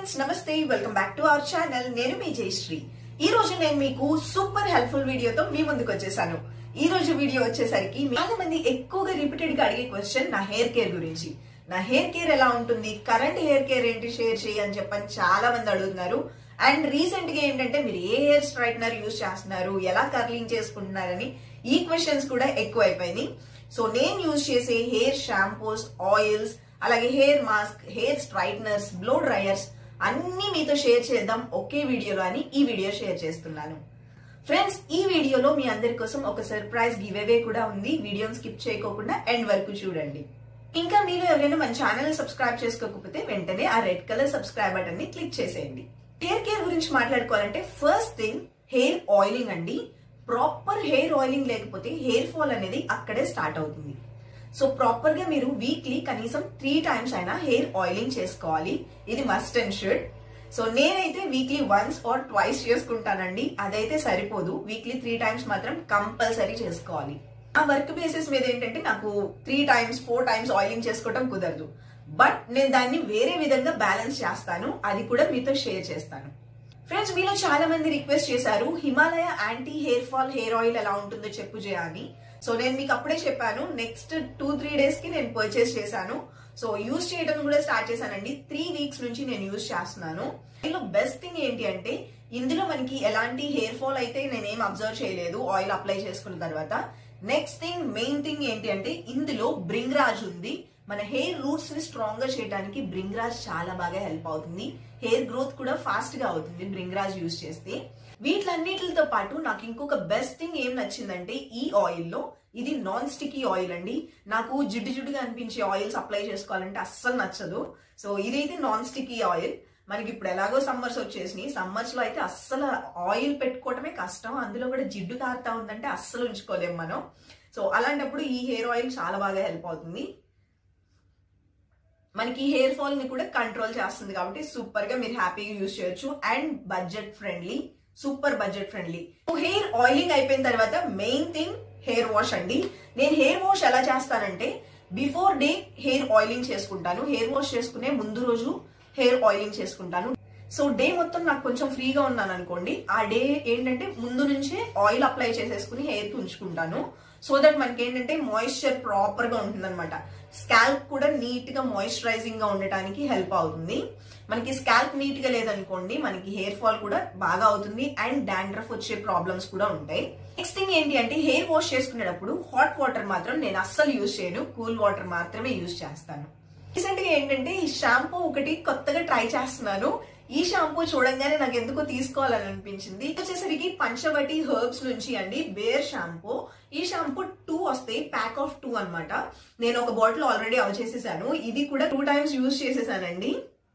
friends నమస్తే welcome back to our channel నేను మీ జయశ్రీ ఈ రోజు నేను మీకు సూపర్ హెల్ప్ఫుల్ వీడియోతో మీ ముందుకు వచ్చేసాను ఈ రోజు వీడియో వచ్చేసరికి చాలా మంది ఎక్కువగా రిపీటెడ్ గా అడిగే క్వశ్చన్ నా హెయిర్ కేర్ గురించి నా హెయిర్ కేర్ ఎలా ఉంటుంది కరెంట్ హెయిర్ కేర్ ఏంటి షేర్ చేయి అని చెప్పని చాలా మంది అడుగుతున్నారు అండ్ రీసెంట్ గా ఏంటంటే మీరు ఏ హెయిర్ స్ట్రైట్నర్ యూస్ చేస్తున్నారు ఎలా కర్లింగ్ చేసుకుంటున్నారని ఈ క్వశ్చన్స్ కూడా ఎక్కువ అయిపోయినాయి సో నేను యూజ్ చేసే హెయిర్ షాంపూస్ ఆయిల్స్ అలాగే hair mask hair straighteners blow dryers అన్ని మీతో షేర్ చేద్దాం ఒకే వీడియోలో అని ఈ వీడియో షేర్ చేస్తున్నాను ఫ్రెండ్స్ ఈ వీడియోలో మీ అందరి కోసం ఒక సర్ప్రైజ్ గివ్ అవే కూడా ఉంది వీడియోని స్కిప్ చేయకోకుండా ఎండ్ వరకు చూడండి ఇంకా మీరు ఎవరైనా మన ఛానల్ సబ్స్క్రైబ్ చేసుకోకపోతే వెంటనే ఆ రెడ్ కలర్ సబ్స్క్రైబ్ బటన్ ని క్లిక్ చేసేయండి హెయిర్ కేర్ గురించి మాట్లాడుకోవాలంటే ఫస్ట్ థింగ్ హెయిర్ ఆయిలింగ్ అండి ప్రాపర్ హెయిర్ ఆయిలింగ్ లేకపోతే హెయిర్ ఫాల్ అనేది అక్కడే స్టార్ట్ అవుతుంది సో ప్రాపర్ గా మీరు వీక్లీ కనీసం త్రీ టైమ్స్ అయినా హెయిర్ ఆయిలింగ్ చేసుకోవాలి ఇది మస్ట్ అండ్ షుడ్ సో నేనైతే వీక్లీ వన్స్ ఆర్ ట్వైస్ చేసుకుంటానండి అదైతే సరిపోదు వీక్లీ త్రీ టైమ్స్ మాత్రం కంపల్సరీ చేసుకోవాలి ఆ వర్క్ బేసిస్ మీద ఏంటంటే నాకు three times four times oiling చేసుకోవడం కుదరదు బట్ నేను దాన్ని వేరే విధంగా బ్యాలెన్స్ చేస్తాను అది కూడా మీతో షేర్ చేస్తాను ఫ్రెండ్స్ మీలో చాలా మంది రిక్వెస్ట్ చేశారు Himalaya anti hair fall hair oil ఎలా ఉంటుందో చెప్పు జయ అని సో నేను మీకు అప్పుడే చెప్పాను నెక్స్ట్ టూ త్రీ డేస్ కి నేను పర్చేస్ చేశాను సో యూజ్ చేయడం కూడా స్టార్ట్ చేశానండి త్రీ వీక్స్ నుంచి నేను యూజ్ చేస్తున్నాను దీనిలో బెస్ట్ థింగ్ ఏంటి అంటే ఇందులో మనకి ఎలాంటి హెయిర్ ఫాల్ అయితే నేనేం అబ్జర్వ్ చేయలేదు ఆయిల్ అప్లై చేసుకున్న తర్వాత నెక్స్ట్ థింగ్ మెయిన్ థింగ్ ఏంటి అంటే ఇందులో బ్రింగ్రాజ్ ఉంది మన హెయిర్ రూట్స్ ని స్ట్రాంగ్ గా చేయడానికి బ్రింగ్రాజ్ చాలా బాగా హెల్ప్ అవుతుంది హెయిర్ గ్రోత్ కూడా ఫాస్ట్ గా అవుతుంది బ్రింగ్రాజ్ యూజ్ చేస్తే వీటిలన్నిటితో పాటు నాకు ఇంకొక బెస్ట్ థింగ్ ఏం నచ్చిందంటే ఈ ఆయిల్ లో ఇది నాన్ స్టిక్కీ ఆయిల్ అండి నాకు జిడ్డు జిడ్డుగా అనిపించే ఆయిల్స్ అప్లై చేసుకోవాలంటే అస్సలు నచ్చదు సో ఇదైతే నాన్ స్టిక్కీ ఆయిల్ మనకి ఇప్పుడు ఎలాగో సమ్మర్స్ వచ్చేసినాయి సమ్మర్స్ లో అయితే అస్సలు ఆయిల్ పెట్టుకోవటమే కష్టం అందులో కూడా జిడ్డు కారుతా ఉందంటే అస్సలు ఉంచుకోలేం మనం సో అలాంటప్పుడు ఈ హెయిర్ ఆయిల్ చాలా బాగా హెల్ప్ అవుతుంది మనకి హెయిర్ ఫాల్ ని కూడా కంట్రోల్ చేస్తుంది కాబట్టి సూపర్ గా మీరు హ్యాపీగా యూజ్ చేయొచ్చు and budget friendly super budget friendly hair oiling అయిపోయిన తర్వాత మెయిన్ థింగ్ హెయిర్ వాష్ అండి నేను హెయిర్ వాష్ ఎలా చేస్తానంటే బిఫోర్ డే హెయిర్ ఆయిలింగ్ చేసుకుంటాను హెయిర్ వాష్ చేసుకునే ముందు రోజు హెయిర్ ఆయిలింగ్ చేసుకుంటాను సో డే మొత్తం నాకు కొంచెం ఫ్రీగా ఉన్నాను అనుకోండి ఆ డే ఏంటంటే ముందు నుంచే ఆయిల్ అప్లై చేసేసుకుని హెయిర్ కి ఉంచుకుంటాను సో దట్ మనకి ఏంటంటే మాయిశ్చర్ ప్రాపర్ గా ఉంటుంది అనమాట స్కాల్ప్ కూడా నీట్ గా మాయిశ్చరైజింగ్ గా ఉండటానికి హెల్ప్ అవుతుంది మనకి స్కాల్ప్ నీట్ గా లేదనుకోండి మనకి హెయిర్ ఫాల్ కూడా బాగా అవుతుంది అండ్ డాండ్రఫ్ వచ్చే ప్రాబ్లమ్స్ కూడా ఉంటాయి నెక్స్ట్ థింగ్ ఏంటి అంటే హెయిర్ వాష్ చేసుకునేటప్పుడు హాట్ వాటర్ మాత్రం నేను అస్సలు యూజ్ చేయను కూల్ వాటర్ మాత్రమే యూజ్ చేస్తాను రీసెంట్ గా ఏంటంటే ఈ షాంపూ ఒకటి కొత్తగా ట్రై చేస్తున్నాను ఈ షాంపూ చూడంగానే నాకు ఎందుకో తీసుకోవాలని అనిపించింది ఇది వచ్చేసరికి పంచవటి హర్బ్స్ నుంచి అండి బేర్ షాంపూ ఈ షాంపూ టూ వస్తాయి ప్యాక్ ఆఫ్ టూ అన్నమాట నేను ఒక బాటిల్ ఆల్రెడీ అవ చేసేసాను ఇది కూడా టూ టైమ్స్ యూజ్ చేసేసానండి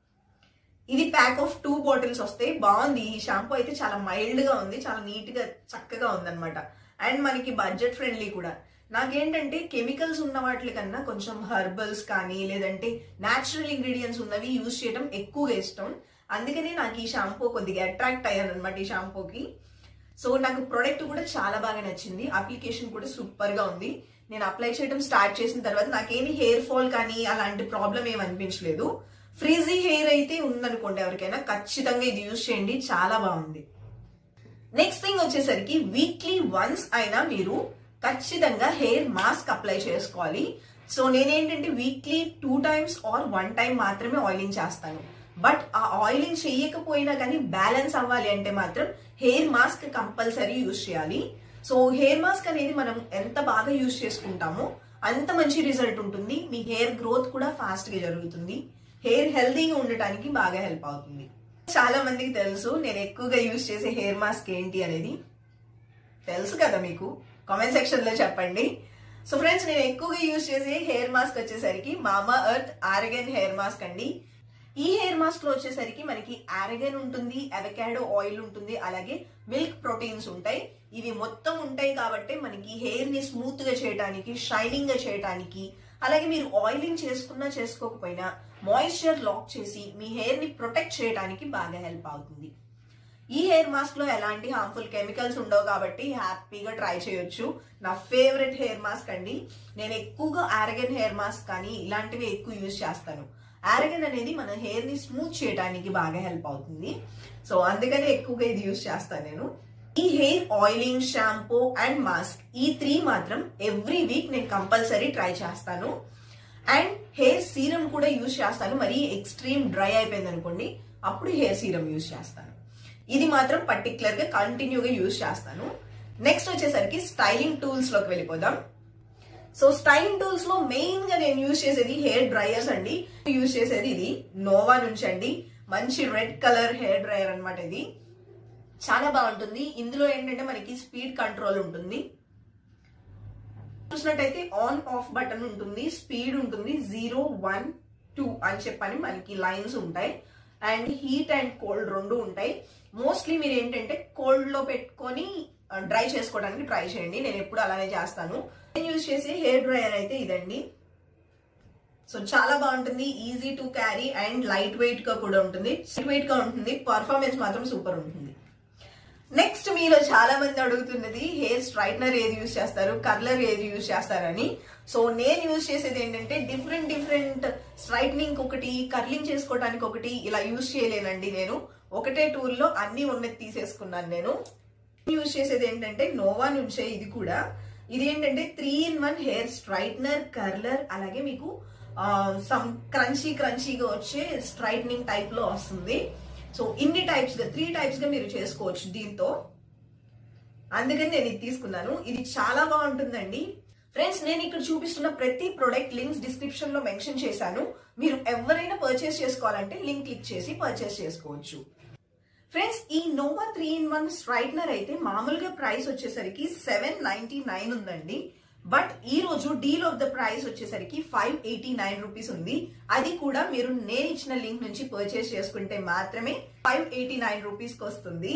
ఇది ప్యాక్ ఆఫ్ టూ బాటిల్స్ వస్తాయి బాగుంది ఈ షాంపూ అయితే చాలా మైల్డ్ గా ఉంది చాలా నీట్ గా చక్కగా ఉందన్నమాట అండ్ మనకి బడ్జెట్ ఫ్రెండ్లీ కూడా నాకేంటంటే కెమికల్స్ ఉన్న వాటి కన్నా కొంచెం హర్బల్స్ కానీ లేదంటే న్యాచురల్ ఇంగ్రీడియంట్స్ ఉన్నవి యూజ్ చేయడం ఎక్కువగా ఇష్టం అందుకని నాకు ఈ షాంపూ కొద్దిగా అట్రాక్ట్ అయ్యాను అనమాట ఈ షాంపూకి సో నాకు ప్రోడక్ట్ కూడా చాలా బాగా నచ్చింది అప్లికేషన్ కూడా సూపర్ గా ఉంది నేను అప్లై చేయడం స్టార్ట్ చేసిన తర్వాత నాకేమి హెయిర్ ఫాల్ కానీ అలాంటి ప్రాబ్లం ఏమి అనిపించలేదు ఫ్రీజీ హెయిర్ అయితే ఉందనుకోండి ఎవరికైనా ఖచ్చితంగా ఇది యూజ్ చేయండి చాలా బాగుంది నెక్స్ట్ థింగ్ వచ్చేసరికి వీక్లీ వన్స్ అయినా మీరు ఖచ్చితంగా హెయిర్ మాస్క్ అప్లై చేసుకోవాలి సో నేనేంటంటే weekly two times or one time మాత్రమే ఆయిలింగ్ చేస్తాను బట్ ఆ ఆయిలింగ్ చేయకపోయినా కానీ బ్యాలెన్స్ అవ్వాలి అంటే మాత్రం హెయిర్ మాస్క్ కంపల్సరీ యూజ్ చేయాలి సో హెయిర్ మాస్క్ అనేది మనం ఎంత బాగా యూజ్ చేసుకుంటామో అంత మంచి రిజల్ట్ ఉంటుంది మీ హెయిర్ గ్రోత్ కూడా ఫాస్ట్ గా జరుగుతుంది హెయిర్ హెల్తీగా ఉండటానికి బాగా హెల్ప్ అవుతుంది చాలా మందికి తెలుసు నేను ఎక్కువగా యూజ్ చేసే హెయిర్ మాస్క్ ఏంటి అనేది తెలుసు కదా మీకు కామెంట్ సెక్షన్ లో చెప్పండి సో ఫ్రెండ్స్ నేను ఎక్కువగా యూజ్ చేసే హెయిర్ మాస్క్ వచ్చేసరికి మామా ఎర్త్ ఆరగన్ హెయిర్ మాస్క్ అండి ఈ హెయిర్ మాస్క్ లో వచ్చేసరికి మనకి ఆరగన్ ఉంటుంది అవకాడో ఆయిల్ ఉంటుంది అలాగే మిల్క్ ప్రోటీన్స్ ఉంటాయి ఇవి మొత్తం ఉంటాయి కాబట్టి మనకి హెయిర్ ని స్మూత్ గా చేయడానికి షైనింగ్ గా చేయడానికి అలాగే మీరు ఆయిలింగ్ చేసుకున్నా చేసుకోకపోయినా మాయిశ్చర్ లాక్ చేసి మీ హెయిర్ ని ప్రొటెక్ట్ చేయడానికి బాగా హెల్ప్ అవుతుంది ఈ హెయిర్ మాస్క్ లో ఎలాంటి హార్మ్ఫుల్ కెమికల్స్ ఉండవు కాబట్టి హ్యాపీగా ట్రై చేయొచ్చు నా ఫేవరెట్ హెయిర్ మాస్క్ అండి నేను ఎక్కువగా ఆరగన్ హెయిర్ మాస్క్ కానీ ఇలాంటివి ఎక్కువ యూజ్ చేస్తాను ఆరగన్ అనేది మన హెయిర్ ని స్మూత్ చేయడానికి బాగా హెల్ప్ అవుతుంది సో అందుకని ఎక్కువగా ఇది యూస్ చేస్తాను నేను ఈ hair oiling shampoo and mask ఈ త్రీ మాత్రం ఎవ్రీ వీక్ నేను కంపల్సరీ ట్రై చేస్తాను అండ్ హెయిర్ సీరం కూడా యూజ్ చేస్తాను మరి ఎక్స్ట్రీమ్ డ్రై అయిపోయింది అనుకోండి అప్పుడు హెయిర్ సీరం యూజ్ చేస్తాను ఇది మాత్రం పర్టికులర్ గా కంటిన్యూగా యూజ్ చేస్తాను నెక్స్ట్ వచ్చేసరికి స్టైలింగ్ టూల్స్ లోకి వెళ్ళిపోదాం సో స్టైలింగ్ టూల్స్ లో మెయిన్ గా నేను యూజ్ చేసేది హెయిర్ డ్రైయర్స్ అండి యూజ్ చేసేది ఇది నోవా నుంచి అండి మంచి రెడ్ కలర్ హెయిర్ డ్రైయర్ అన్నమాట ఇది చాలా బాగుంటుంది ఇందులో ఏంటంటే మనకి స్పీడ్ కంట్రోల్ ఉంటుంది చూసినట్టయితే ఆన్ ఆఫ్ బటన్ ఉంటుంది స్పీడ్ ఉంటుంది జీరో వన్ టూ అని చెప్పని మనకి లైన్స్ ఉంటాయి అండ్ హీట్ అండ్ కోల్డ్ రెండు ఉంటాయి మోస్ట్లీ మీరు ఏంటంటే కోల్డ్ లో పెట్టుకొని డ్రై చేసుకోవడానికి ట్రై చేయండి నేను ఎప్పుడు అలానే చేస్తాను నేను యూజ్ చేసే హెయిర్ డ్రైయర్ అయితే ఇదండి సో చాలా బాగుంటుంది easy to carry and lightweight గా కూడా ఉంటుంది లైట్ వెయిట్ గా ఉంటుంది పర్ఫార్మెన్స్ మాత్రం సూపర్ ఉంటుంది నెక్స్ట్ మీలో చాలా మంది అడుగుతున్నది హెయిర్ స్ట్రైట్నర్ ఏది యూజ్ చేస్తారు కర్లర్ ఏది యూజ్ చేస్తారని సో నేను యూజ్ చేసేది ఏంటంటే డిఫరెంట్ డిఫరెంట్ స్ట్రైట్నింగ్ ఒకటి కర్లింగ్ చేసుకోవడానికి ఒకటి ఇలా యూజ్ చేయలేనండి నేను ఒకటే టూల్ లో అన్ని ఉన్నది తీసేసుకున్నాను నేను యూజ్ చేసేది ఏంటంటే నోవా నుంచే ఇది కూడా ఇది ఏంటంటే three in one hair straightener curler అలాగే మీకు సమ్ క్రంచీ క్రంచీగా వచ్చే స్ట్రైట్నింగ్ టైప్ లో వస్తుంది సో ఇన్ని టైప్స్ గా త్రీ టైప్స్ గా మీరు చేసుకోవచ్చు దీంతో అందుకని నేను ఇది తీసుకున్నాను ఇది చాలా బాగుంటుందండి ఫ్రెండ్స్ నేను ఇక్కడ చూపిస్తున్న ప్రతి ప్రొడక్ట్ లింక్స్ డిస్క్రిప్షన్ లో మెన్షన్ చేశాను మీరు ఎవరైనా పర్చేస్ చేసుకోవాలంటే లింక్ క్లిక్ చేసి పర్చేస్ చేసుకోవచ్చు ఫ్రెండ్స్ ఈ Nova three in one straightener అయితే మామూలుగా ప్రైస్ వచ్చేసరికి సెవెన్ నైన్టీ నైన్ ఉందండి బట్ ఈ రోజు డీల్ ఆఫ్ ద ప్రైస్ వచ్చేసరికి ఫైవ్ ఎయిటీ నైన్ రూపీస్ ఉంది అది కూడా మీరు నేను ఇచ్చిన లింక్ నుంచి పర్చేస్ చేసుకుంటే మాత్రమే ఫైవ్ ఎయిటీ నైన్ రూపీస్ కి వస్తుంది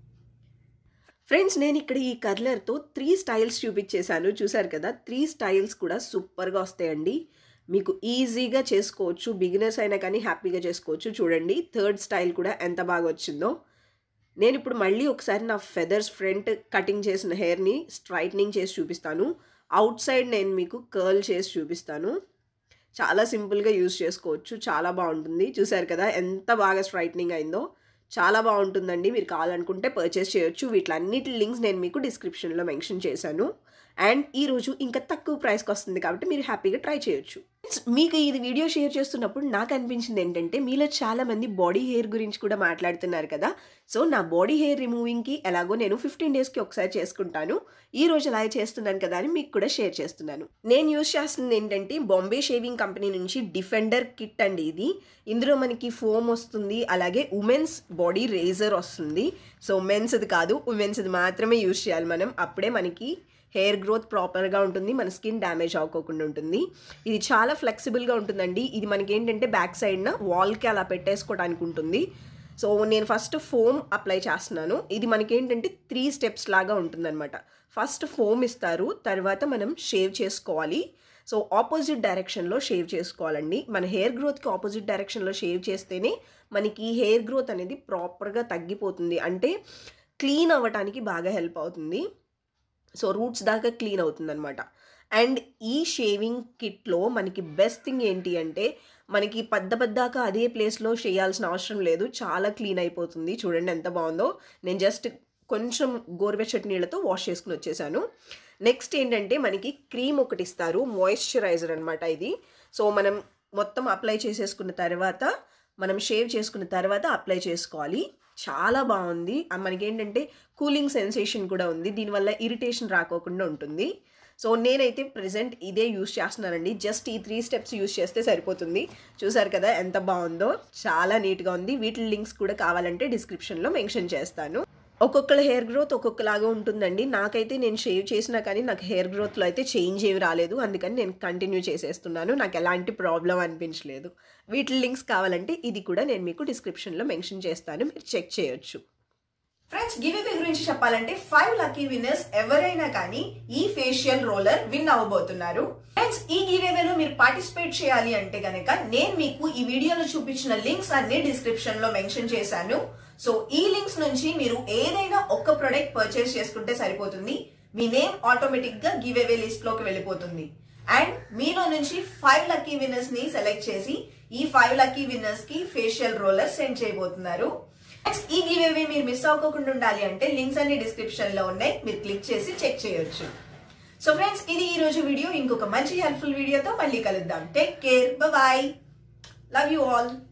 ఫ్రెండ్స్ నేను ఇక్కడ ఈ కర్లర్తో త్రీ స్టైల్స్ చూపించేశాను చూసారు కదా త్రీ స్టైల్స్ కూడా సూపర్గా వస్తాయండి మీకు ఈజీగా చేసుకోవచ్చు బిగినర్స్ అయినా కానీ హ్యాపీగా చేసుకోవచ్చు చూడండి థర్డ్ స్టైల్ కూడా ఎంత బాగా వచ్చిందో నేను ఇప్పుడు మళ్ళీ ఒకసారి నా ఫెదర్స్ ఫ్రంట్ కటింగ్ చేసిన హెయిర్ని స్ట్రైట్నింగ్ చేసి చూపిస్తాను అవుట్ సైడ్ నేను మీకు కర్ల్ చేసి చూపిస్తాను చాలా సింపుల్గా యూస్ చేసుకోవచ్చు చాలా బాగుంటుంది చూసారు కదా ఎంత బాగా స్ట్రైట్నింగ్ అయిందో చాలా బాగుంటుందండి మీరు కావాలనుకుంటే పర్చేస్ చేయొచ్చు వీటిలన్నిటి లింక్స్ నేను మీకు డిస్క్రిప్షన్లో మెన్షన్ చేశాను అండ్ ఈరోజు ఇంకా తక్కువ ప్రైస్కి వస్తుంది కాబట్టి మీరు హ్యాపీగా ట్రై చేయొచ్చు మీకు ఇది వీడియో షేర్ చేస్తున్నప్పుడు నాకు అనిపించింది ఏంటంటే మీలో చాలా మంది బాడీ హెయిర్ గురించి కూడా మాట్లాడుతున్నారు కదా సో నా బాడీ హెయిర్ రిమూవింగ్కి ఎలాగో నేను ఫిఫ్టీన్ డేస్కి ఒకసారి చేసుకుంటాను ఈ రోజు అలా చేస్తున్నాను కదా అని మీకు కూడా షేర్ చేస్తున్నాను నేను యూస్ చేస్తుంది ఏంటంటే బాంబే షేవింగ్ కంపెనీ నుంచి డిఫెండర్ కిట్ అండి ఇది ఇందులో మనకి ఫోమ్ వస్తుంది అలాగే ఉమెన్స్ బాడీ రేజర్ వస్తుంది సో మెన్స్ది కాదు ఉమెన్స్ది మాత్రమే యూస్ చేయాలి మనం అప్పుడే మనకి హెయిర్ గ్రోత్ ప్రాపర్గా ఉంటుంది మన స్కిన్ డ్యామేజ్ అవ్వకోకుండా ఉంటుంది ఇది చాలా ఫ్లెక్సిబుల్గా ఉంటుందండి ఇది మనకి ఏంటంటే బ్యాక్ సైడ్న వాల్కి అలా పెట్టేసుకోవడానికి ఉంటుంది సో నేను ఫస్ట్ ఫోమ్ అప్లై చేస్తున్నాను ఇది మనకి ఏంటంటే త్రీ స్టెప్స్ లాగా ఉంటుందన్నమాట ఫస్ట్ ఫోమ్ ఇస్తారు తర్వాత మనం షేవ్ చేసుకోవాలి సో ఆపోజిట్ డైరెక్షన్లో షేవ్ చేసుకోవాలండి మన హెయిర్ గ్రోత్కి ఆపోజిట్ డైరెక్షన్లో షేవ్ చేస్తేనే మనకి హెయిర్ గ్రోత్ అనేది ప్రాపర్గా తగ్గిపోతుంది అంటే క్లీన్ అవ్వటానికి బాగా హెల్ప్ అవుతుంది సో రూట్స్ దాకా క్లీన్ అవుతుందన్నమాట అండ్ ఈ షేవింగ్ కిట్లో మనకి బెస్ట్ థింగ్ ఏంటి అంటే మనకి పెద్ద పెద్దాక అదే ప్లేస్లో చేయాల్సిన అవసరం లేదు చాలా క్లీన్ అయిపోతుంది చూడండి ఎంత బాగుందో నేను జస్ట్ కొంచెం గోరువెచ్చటి నీళ్ళతో వాష్ చేసుకుని వచ్చేసాను నెక్స్ట్ ఏంటంటే మనకి క్రీమ్ ఒకటి ఇస్తారు మాయిశ్చరైజర్ అనమాట ఇది సో మనం మొత్తం అప్లై చేసేసుకున్న తర్వాత మనం షేవ్ చేసుకున్న తర్వాత అప్లై చేసుకోవాలి చాలా బాగుంది మనకి ఏంటంటే కూలింగ్ సెన్సేషన్ కూడా ఉంది దీనివల్ల ఇరిటేషన్ రాకోకుండా ఉంటుంది సో నేనైతే ప్రజెంట్ ఇదే యూస్ చేస్తున్నానండి జస్ట్ ఈ త్రీ స్టెప్స్ యూస్ చేస్తే సరిపోతుంది చూసారు కదా ఎంత బాగుందో చాలా నీట్గా ఉంది వీటి లింక్స్ కూడా కావాలంటే డిస్క్రిప్షన్లో మెన్షన్ చేస్తాను ఒక్కొక్కళ్ళ హెయిర్ గ్రోత్ ఒక్కొక్కలాగా ఉంటుందండి నాకైతే నేను షేవ్ చేసినా కానీ నాకు హెయిర్ గ్రోత్లో అయితే చేంజ్ ఏమి రాలేదు అందుకని నేను కంటిన్యూ చేసేస్తున్నాను నాకు ఎలాంటి ప్రాబ్లం అనిపించలేదు వీటి లింక్స్ కావాలంటే ఇది కూడా నేను మీకు డిస్క్రిప్షన్లో మెన్షన్ చేస్తాను మీరు చెక్ చేయొచ్చు ఫ్రెండ్స్ గివ్ అవే గురించి చెప్పాలంటే ఫైవ్ లక్కీ విన్నర్స్ ఎవరైనా కానీ ఈ ఫేషియల్ రోలర్ విన్ అవ్వబోతున్నారు ఫ్రెండ్స్ ఈ గివ్ అవేలో మీరు పార్టిసిపేట్ చేయాలి అంటే గనక నేను మీకు ఈ వీడియోలో చూపించిన లింక్స్ అన్ని డిస్క్రిప్షన్ లో మెన్షన్ చేశాను సో ఈ లింక్స్ నుంచి మీరు ఏదైనా ఒక్క ప్రొడక్ట్ పర్చేస్ చేసుకుంటే సరిపోతుంది మీ నేమ్ ఆటోమేటిక్ గా గివ్ అవే లిస్ట్ లోకి వెళ్ళిపోతుంది అండ్ మీలో నుంచి ఫైవ్ లక్కీ విన్నర్స్ ని సెలెక్ట్ చేసి ఈ ఫైవ్ లక్కీ విన్నర్స్ కి ఫేషియల్ రోలర్ సెండ్ చేయబోతున్నారు Next, ఈ గివ్ అవే మీరు మిస్ అవ్వకుండా ఉండాలి అంటే లింక్స్ అన్ని డిస్క్రిప్షన్ లో ఉన్నాయి మీరు క్లిక్ చేసి చెక్ చేయొచ్చు సో ఫ్రెండ్స్ ఇది ఈ రోజు వీడియో ఇంకొక మంచి హెల్ప్ఫుల్ వీడియోతో మళ్ళీ కలుద్దాం take care bye love you all